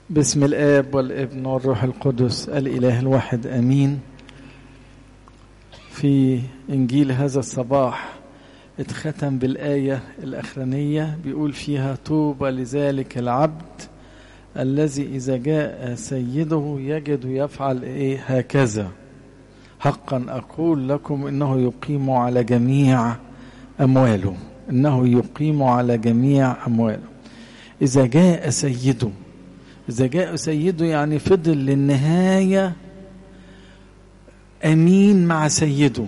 بسم الآب والابن والروح القدس الإله الواحد أمين في إنجيل هذا الصباح اتختم بالآية الأخرانية بيقول فيها طوبى لذلك العبد الذي إذا جاء سيده يجد يفعل إيه هكذا حقا أقول لكم إنه يقيم على جميع أمواله إنه يقيم على جميع أمواله إذا جاء سيده إذا جاء سيده يعني فضل للنهاية أمين مع سيده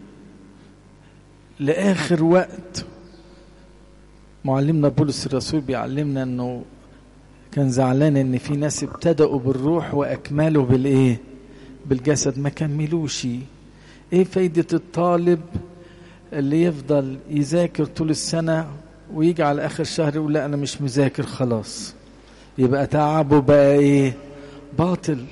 لآخر وقت معلمنا بولس الرسول بيعلمنا أنه كان زعلان ان في ناس ابتدأوا بالروح واكملوا بالايه بالجسد ما كملوش ايه فايدة الطالب اللي يفضل يذاكر طول السنة ويجي على اخر شهر يقول لا انا مش مذاكر خلاص يبقى تعبه بقى ايه باطل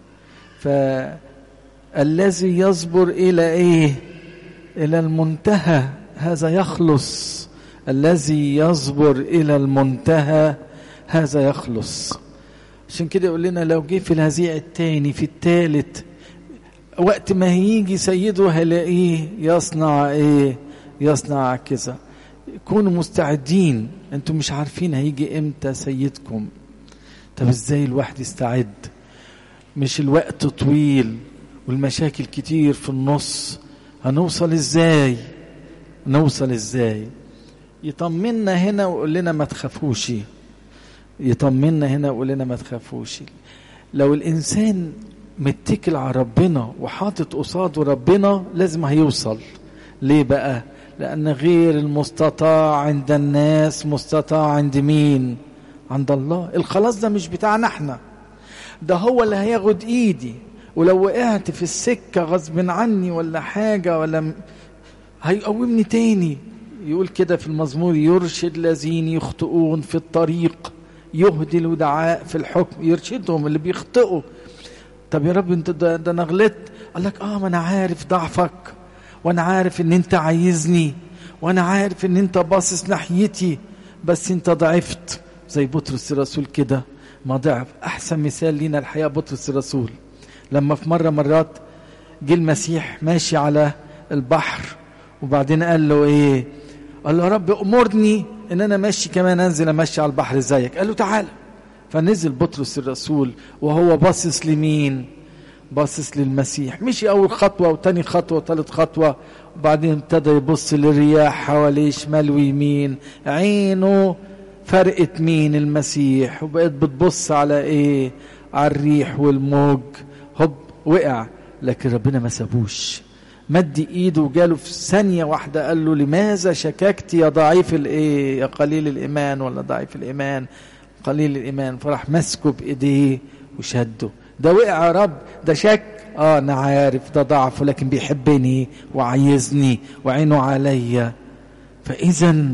فالذي يصبر الى ايه الى المنتهى هذا يخلص الذي يصبر الى المنتهى هذا يخلص عشان كده يقول لنا لو جه في الهزيع الثاني في الثالث وقت ما هيجي سيده هلاقيه يصنع ايه يصنع كذا كونوا مستعدين انتم مش عارفين هيجي امتى سيدكم طب ازاي الواحد يستعد مش الوقت طويل والمشاكل كتير في النص هنوصل ازاي نوصل ازاي يطمنا هنا ويقول لنا ما تخافوش يطمنا هنا ويقول لنا ما تخافوش لو الانسان متكل على ربنا وحاطط قصاده ربنا لازم هيوصل ليه بقى لان غير المستطاع عند الناس مستطاع عند مين عند الله الخلاص ده مش بتاعنا احنا ده هو اللي هياخد ايدي ولو وقعت في السكه غصب عني ولا حاجه ولا م... هيقومني تاني يقول كده في المزمور يرشد الذين يخطئون في الطريق يهدي الودعاء في الحكم يرشدهم اللي بيخطئوا طب يا رب انت ده, ده انا غلطت قال لك اه ما انا عارف ضعفك وانا عارف ان انت عايزني وانا عارف ان انت باصص ناحيتي بس انت ضعفت زي بطرس الرسول كده ما ضعف احسن مثال لينا الحقيقه بطرس الرسول لما في مره مرات جه المسيح ماشي على البحر وبعدين قال له ايه قال له يا رب امرني ان انا ماشي كمان انزل امشي على البحر زيك قال له تعالى فنزل بطرس الرسول وهو باصص لمين باصص للمسيح مشي اول خطوه وتاني خطوه وتالت خطوه وبعدين ابتدى يبص للرياح حواليه شمال ويمين عينه فرقت مين المسيح وبقت بتبص على ايه على الريح والموج هوب وقع لكن ربنا ما سابوش مد ايده وجاله في ثانية واحدة قال له لماذا شككت يا ضعيف الايه يا قليل الايمان ولا ضعيف الايمان قليل الايمان فراح ماسكه بايديه وشده ده وقع يا رب ده شك اه انا عارف ده ضعف لكن بيحبني وعايزني وعينه عليا فاذا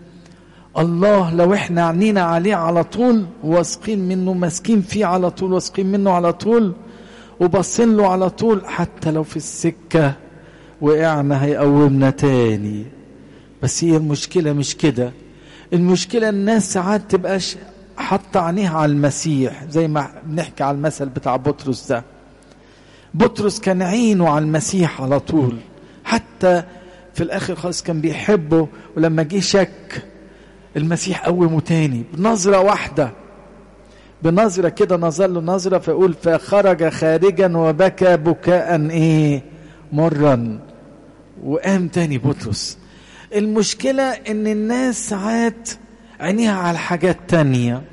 الله لو احنا عنينا عليه على طول واثقين منه ماسكين فيه على طول واثقين منه على طول وبصين له على طول حتى لو في السكه وقعنا هيقومنا تاني بس هي المشكلة مش كده المشكلة الناس ساعات تبقاش حاطة عينيها على المسيح زي ما بنحكي على المثل بتاع بطرس ده بطرس كان عينه على المسيح على طول حتى في الاخر خالص كان بيحبه ولما جه شك المسيح قومه تاني بنظرة واحدة بنظرة كده نظر له نظرة فيقول فخرج خارجا وبكى بكاء ايه مرا وقام تاني بطرس المشكلة ان الناس ساعات عينيها على حاجات تانية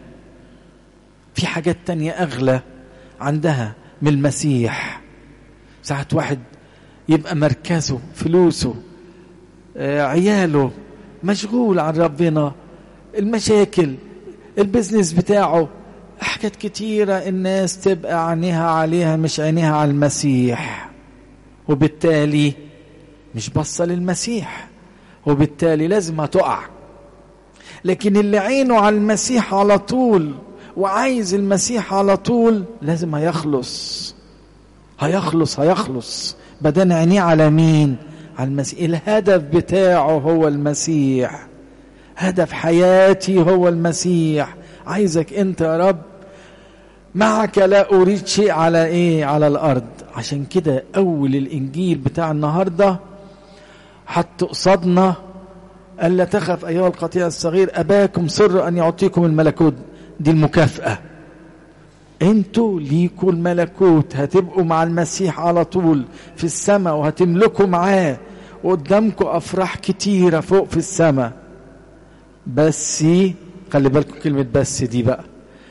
في حاجات تانية اغلى عندها من المسيح ساعات واحد يبقى مركزه فلوسه آه عياله مشغول عن ربنا المشاكل البزنس بتاعه حاجات كتيرة الناس تبقى عينيها عليها مش عينيها على المسيح وبالتالي مش بصة للمسيح وبالتالي لازم هتقع لكن اللي عينه على المسيح على طول وعايز المسيح على طول لازم هيخلص هيخلص هيخلص بدل عينيه على مين على المسيح الهدف بتاعه هو المسيح هدف حياتي هو المسيح عايزك انت يا رب معك لا اريد شيء على ايه على الارض عشان كده اول الانجيل بتاع النهارده حط قصادنا الا تخف ايها القطيع الصغير اباكم سر ان يعطيكم الملكوت دي المكافاه انتوا ليكوا الملكوت هتبقوا مع المسيح على طول في السماء وهتملكوا معاه وقدامكم افراح كتيره فوق في السماء بس خلي بالكم كلمه بس دي بقى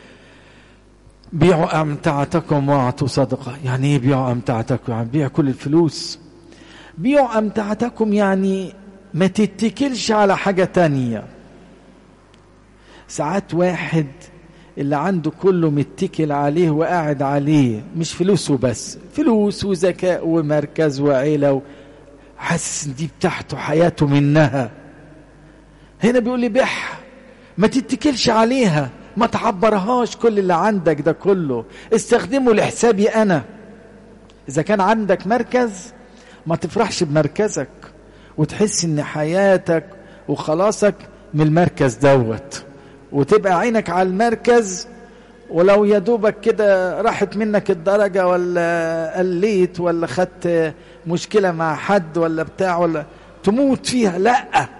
بيعوا امتعتكم واعطوا صدقه يعني ايه بيعوا امتعتكم يعني بيع كل الفلوس بيعوا امتعتكم يعني ما تتكلش على حاجه تانية ساعات واحد اللي عنده كله متكل عليه وقاعد عليه مش فلوسه بس فلوس وذكاء ومركز وعيلة حاسس ان دي بتاعته حياته منها هنا بيقول لي بيعها ما تتكلش عليها ما تعبرهاش كل اللي عندك ده كله استخدمه لحسابي انا اذا كان عندك مركز ما تفرحش بمركزك وتحس ان حياتك وخلاصك من المركز دوت وتبقى عينك على المركز ولو يا دوبك كده راحت منك الدرجة ولا قليت ولا خدت مشكلة مع حد ولا بتاع ولا تموت فيها لا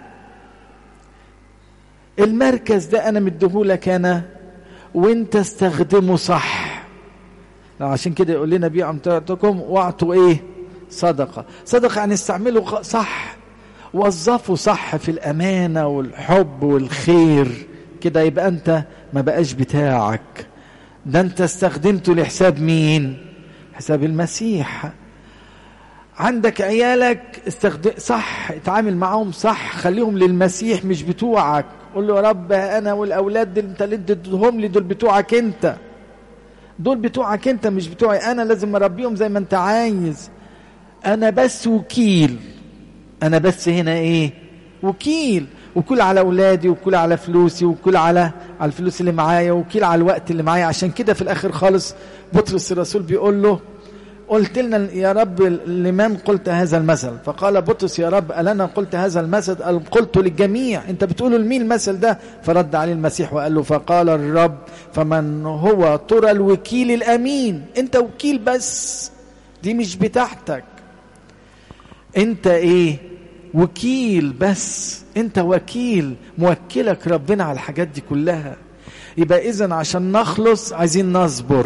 المركز ده انا مديهولك انا وانت استخدمه صح عشان كده يقول لنا بيعوا امتعتكم واعطوا ايه صدقة صدقة يعني استعمله صح وظفوا صح في الامانة والحب والخير كده يبقى انت ما بقاش بتاعك ده انت استخدمته لحساب مين حساب المسيح عندك عيالك استخدم صح اتعامل معاهم صح خليهم للمسيح مش بتوعك قول له يا رب انا والاولاد دول انت اللي اديتهم لي دول بتوعك انت دول بتوعك انت مش بتوعي انا لازم اربيهم زي ما انت عايز انا بس وكيل انا بس هنا ايه وكيل وكل على اولادي وكل على فلوسي وكل على على الفلوس اللي معايا وكيل على الوقت اللي معايا عشان كده في الاخر خالص بطرس الرسول بيقول له قلت لنا يا رب لمن قلت هذا المثل فقال بطرس يا رب ألنا قلت هذا المثل قلت للجميع انت بتقولوا لمين المثل ده فرد عليه المسيح وقال له فقال الرب فمن هو ترى الوكيل الامين انت وكيل بس دي مش بتاعتك انت ايه وكيل بس انت وكيل موكلك ربنا على الحاجات دي كلها يبقى اذا عشان نخلص عايزين نصبر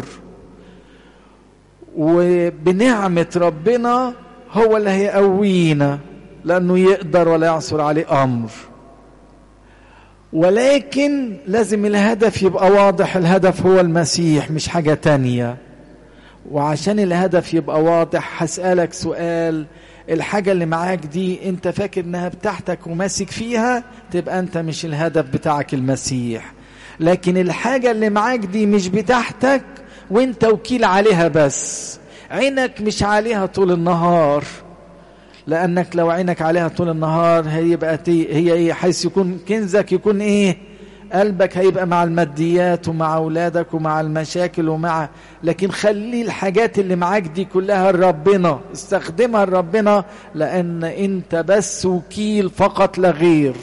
وبنعمة ربنا هو اللي هيقوينا لأنه يقدر ولا يعصر عليه أمر ولكن لازم الهدف يبقى واضح الهدف هو المسيح مش حاجة تانية وعشان الهدف يبقى واضح هسألك سؤال الحاجة اللي معاك دي انت فاكر انها بتاعتك وماسك فيها تبقى انت مش الهدف بتاعك المسيح لكن الحاجة اللي معاك دي مش بتاعتك وانت وكيل عليها بس عينك مش عليها طول النهار لانك لو عينك عليها طول النهار هيبقى هي ايه حيث يكون كنزك يكون ايه قلبك هيبقى مع الماديات ومع اولادك ومع المشاكل ومع لكن خلي الحاجات اللي معاك دي كلها لربنا استخدمها لربنا لان انت بس وكيل فقط لا غير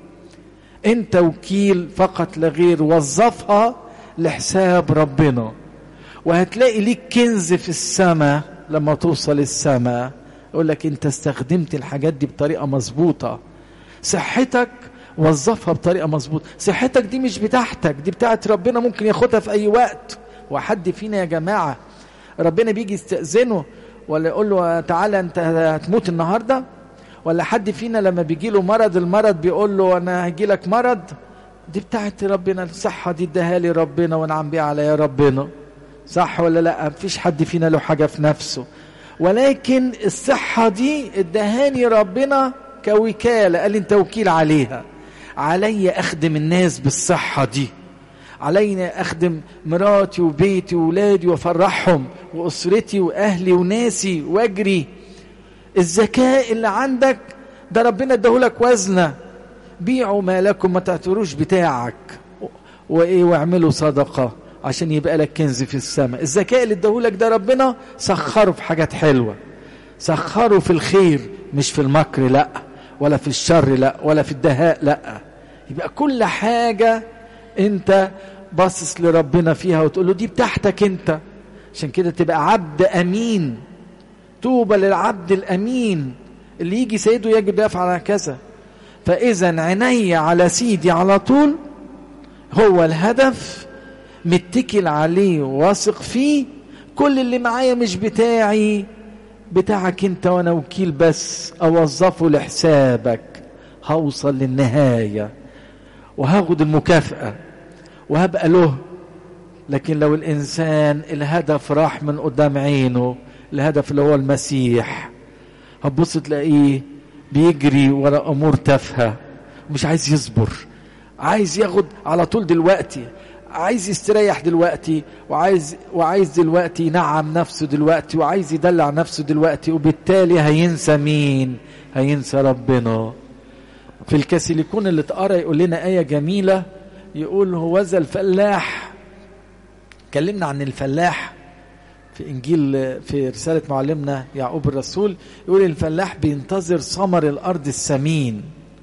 انت وكيل فقط لا غير وظفها لحساب ربنا وهتلاقي ليك كنز في السماء لما توصل السماء يقول لك انت استخدمت الحاجات دي بطريقه مظبوطه صحتك وظفها بطريقه مظبوطه صحتك دي مش بتاعتك دي بتاعت ربنا ممكن ياخدها في اي وقت وحد فينا يا جماعه ربنا بيجي يستاذنه ولا يقول له تعالى انت هتموت النهارده ولا حد فينا لما بيجي له مرض المرض بيقول له انا هيجي لك مرض دي بتاعت ربنا الصحه دي اداها لي ربنا وانعم بيها عليا ربنا صح ولا لا مفيش حد فينا له حاجة في نفسه ولكن الصحة دي ادهاني ربنا كوكالة قال لي انت وكيل عليها علي اخدم الناس بالصحة دي علينا اخدم مراتي وبيتي وولادي وافرحهم واسرتي واهلي وناسي واجري الذكاء اللي عندك ده ربنا اداهولك وزنه بيعوا ما لكم ما تعتبروش بتاعك وايه واعملوا صدقه عشان يبقى لك كنز في السماء الذكاء اللي اداهولك ده ربنا سخره في حاجات حلوه سخره في الخير مش في المكر لا ولا في الشر لا ولا في الدهاء لا يبقى كل حاجه انت باصص لربنا فيها وتقول له دي بتاعتك انت عشان كده تبقى عبد امين طوبى للعبد الامين اللي يجي سيده يجب يفعل هكذا فاذا عيني على سيدي على طول هو الهدف متكل عليه واثق فيه كل اللي معايا مش بتاعي بتاعك انت وانا وكيل بس اوظفه لحسابك هوصل للنهايه وهاخد المكافاه وهبقى له لكن لو الانسان الهدف راح من قدام عينه الهدف اللي هو المسيح هتبص تلاقيه بيجري ورا امور تافهه مش عايز يصبر عايز ياخد على طول دلوقتي عايز يستريح دلوقتي وعايز وعايز دلوقتي ينعم نفسه دلوقتي وعايز يدلع نفسه دلوقتي وبالتالي هينسى مين هينسى ربنا في الكاسيليكون اللي اتقرا يقول لنا آية جميلة يقول هوذا الفلاح اتكلمنا عن الفلاح في انجيل في رساله معلمنا يعقوب الرسول يقول الفلاح بينتظر ثمر الارض السمين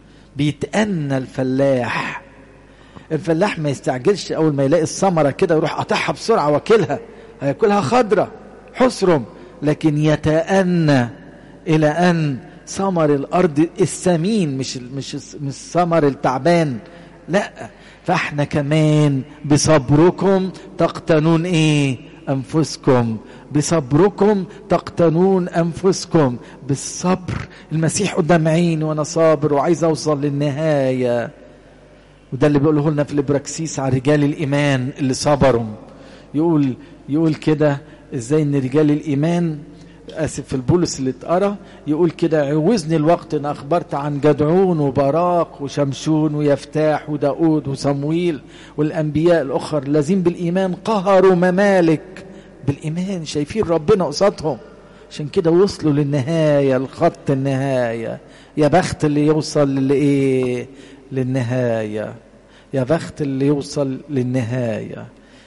بيتأنى الفلاح الفلاح ما يستعجلش اول ما يلاقي الثمره كده يروح قاطعها بسرعه واكلها هياكلها خضره حسرم لكن يتأنى الى ان ثمر الارض السمين مش مش مش ثمر التعبان لا فاحنا كمان بصبركم تقتنون ايه انفسكم بصبركم تقتنون انفسكم بالصبر المسيح قدام عيني وانا صابر وعايز اوصل للنهايه وده اللي بيقوله لنا في الابراكسيس على رجال الايمان اللي صبروا يقول يقول كده ازاي ان رجال الايمان اسف في البولس اللي اتقرا يقول كده عوزني الوقت ان اخبرت عن جدعون وبراق وشمشون ويفتاح وداود وصمويل والانبياء الاخر الذين بالايمان قهروا ممالك بالايمان شايفين ربنا قصادهم عشان كده وصلوا للنهايه لخط النهايه يا بخت اللي يوصل لايه للنهايه يا بخت اللي يوصل للنهايه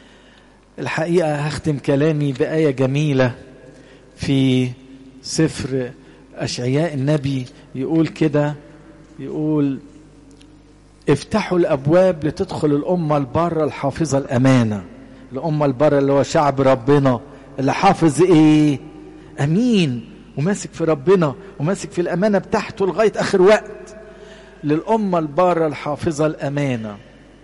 الحقيقه هختم كلامي بايه جميله في سفر أشعياء النبي يقول كده يقول افتحوا الأبواب لتدخل الأمة البارة الحافظة الأمانة الأمة البارة اللي هو شعب ربنا اللي حافظ إيه أمين وماسك في ربنا وماسك في الأمانة بتاعته لغاية آخر وقت للأمة البارة الحافظة الأمانة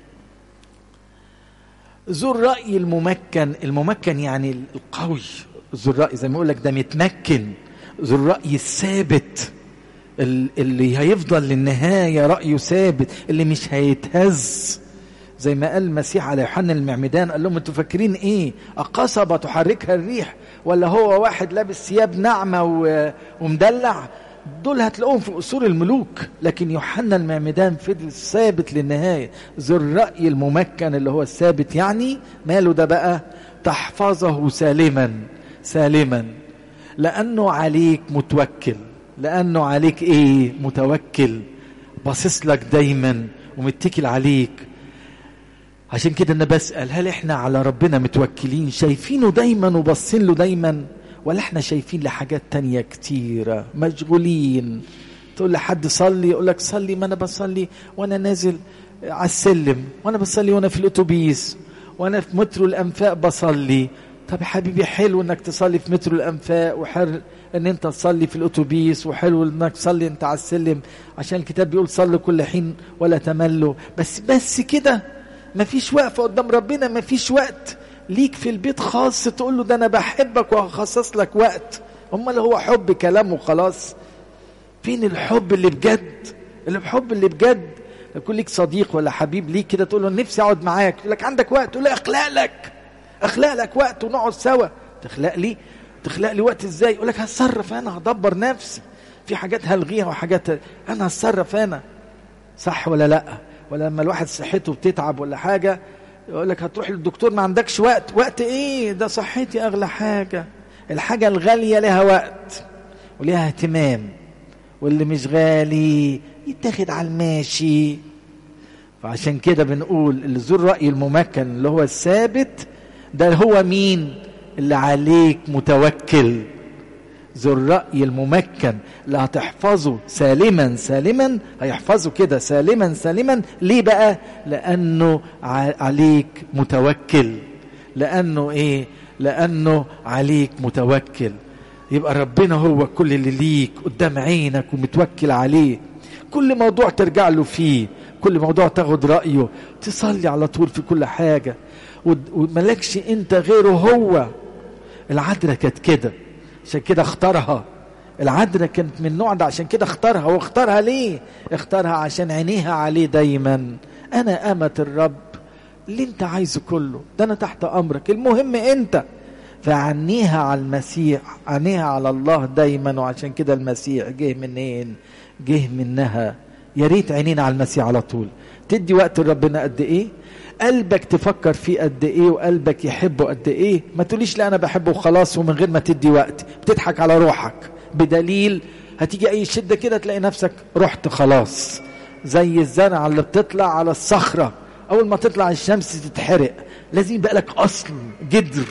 ذو الرأي الممكن الممكن يعني القوي ذو الرأي زي ما يقول لك ده متمكن ذو الرأي الثابت اللي هيفضل للنهاية رأيه ثابت اللي مش هيتهز زي ما قال المسيح على يوحنا المعمدان قال لهم انتوا فاكرين ايه القصبة تحركها الريح ولا هو واحد لابس ثياب ناعمة ومدلع دول هتلاقوهم في قصور الملوك لكن يوحنا المعمدان فضل ثابت للنهاية ذو الرأي الممكن اللي هو الثابت يعني ماله ده بقى تحفظه سالما سالما لانه عليك متوكل لانه عليك ايه متوكل باصص لك دايما ومتكل عليك عشان كده انا بسال هل احنا على ربنا متوكلين شايفينه دايما وباصين له دايما ولا احنا شايفين لحاجات تانية كتيرة مشغولين تقول لحد صلي يقول لك صلي ما انا بصلي وانا نازل على السلم وانا بصلي وانا في الاتوبيس وانا في مترو الانفاق بصلي طب يا حبيبي حلو انك تصلي في مترو الانفاق وحلو ان انت تصلي في الاتوبيس وحلو انك تصلي انت على السلم عشان الكتاب بيقول صلي كل حين ولا تملوا بس بس كده مفيش وقفه قدام ربنا مفيش وقت ليك في البيت خاص تقول له ده انا بحبك وهخصص لك وقت امال هو حب كلام وخلاص فين الحب اللي بجد اللي بحب اللي بجد يكون ليك صديق ولا حبيب ليك كده تقول له نفسي اقعد معاك يقول لك عندك وقت تقول له اخلق لك اخلق لك وقت ونقعد سوا تخلق لي تخلق لي وقت ازاي يقول لك هتصرف انا هدبر نفسي في حاجات هلغيها وحاجات انا هتصرف انا صح ولا لا ولا لما الواحد صحته بتتعب ولا حاجه يقول لك هتروح للدكتور ما عندكش وقت وقت ايه ده صحتي اغلى حاجه الحاجه الغاليه لها وقت وليها اهتمام واللي مش غالي يتاخد على الماشي فعشان كده بنقول اللي ذو الرأي الممكن اللي هو الثابت ده هو مين اللي عليك متوكل ذو الرأي الممكن اللي هتحفظه سالما سالما هيحفظه كده سالما سالما ليه بقى لأنه عليك متوكل لأنه إيه لأنه عليك متوكل يبقى ربنا هو كل اللي ليك قدام عينك ومتوكل عليه كل موضوع ترجع له فيه كل موضوع تاخد رأيه تصلي على طول في كل حاجة وملكش انت غيره هو العذراء كانت كده عشان كده اختارها العذراء كانت من النوع ده عشان كده اختارها واختارها ليه اختارها عشان عينيها عليه دايما انا امة الرب اللي انت عايزه كله ده انا تحت امرك المهم انت فعنيها على المسيح عنيها على الله دايما وعشان كده المسيح جه منين جه منها يا ريت عينينا على المسيح على طول تدي وقت لربنا قد ايه قلبك تفكر فيه قد ايه وقلبك يحبه قد ايه ما تقوليش لا انا بحبه وخلاص ومن غير ما تدي وقت بتضحك على روحك بدليل هتيجي اي شده كده تلاقي نفسك رحت خلاص زي الزرعه اللي بتطلع على الصخره اول ما تطلع الشمس تتحرق لازم يبقى لك اصل جدر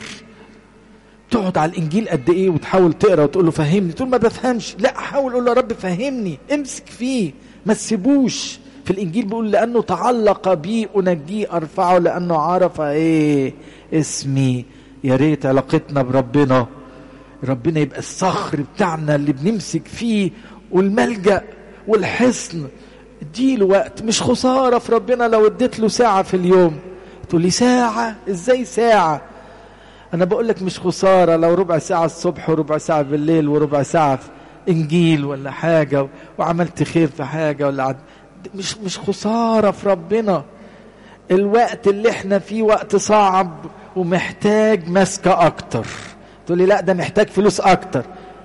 تقعد على الانجيل قد ايه وتحاول تقرا وتقول له فهمني تقول ما بفهمش لا حاول قول له يا رب فهمني امسك فيه ما تسيبوش في الانجيل بيقول لانه تعلق بي انجيه ارفعه لانه عرف ايه اسمي يا ريت علاقتنا بربنا ربنا يبقى الصخر بتاعنا اللي بنمسك فيه والملجا والحصن اديله وقت مش خساره في ربنا لو اديت له ساعه في اليوم تقول لي ساعه ازاي ساعه انا بقول لك مش خساره لو ربع ساعه الصبح وربع ساعه بالليل وربع ساعه في انجيل ولا حاجه وعملت خير في حاجه ولا عد... مش مش خساره في ربنا الوقت اللي احنا فيه وقت صعب ومحتاج مسكه اكتر تقول لي لا ده محتاج فلوس اكتر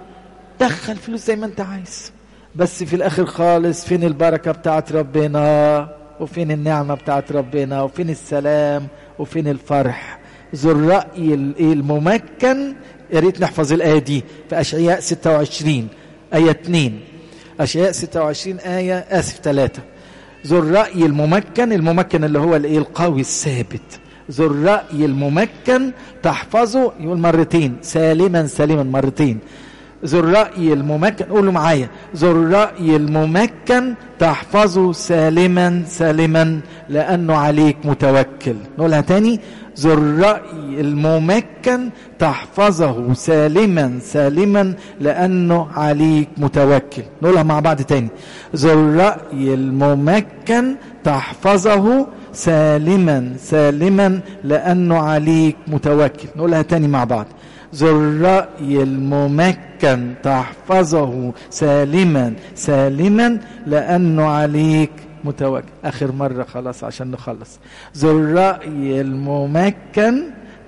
دخل فلوس زي ما انت عايز بس في الاخر خالص فين البركه بتاعت ربنا وفين النعمه بتاعت ربنا وفين السلام وفين الفرح ذو الرأي الممكن يا ريت نحفظ الآية دي في أشعياء 26 آية 2 أشعياء 26 آية آسف 3 ذو الرأي الممكن الممكن اللي هو الإيه القوي الثابت ذو الرأي الممكن تحفظه يقول مرتين سالما سالما مرتين ذو الرأي الممكن قولوا معايا ذو الرأي الممكن تحفظه سالما سالما لأنه عليك متوكل نقولها تاني ذو الرأي الممكن تحفظه سالما سالما لأنه عليك متوكل نقولها مع بعض تاني ذو الرأي الممكن تحفظه سالما سالما لأنه عليك متوكل نقولها تاني مع بعض ذو الرأي الممكن تحفظه سالما سالما لأنه عليك متوكل آخر مرة خلاص عشان نخلص ذو الرأي الممكن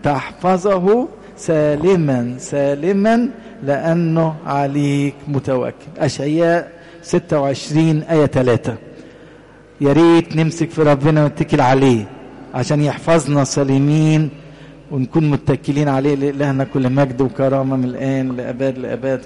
تحفظه سالما سالما لأنه عليك متوكل أشعياء 26 آية 3 يا ريت نمسك في ربنا ونتكل عليه عشان يحفظنا سالمين ونكون متكلين عليه لإلهنا كل مجد وكرامة من الآن لأباد لأباد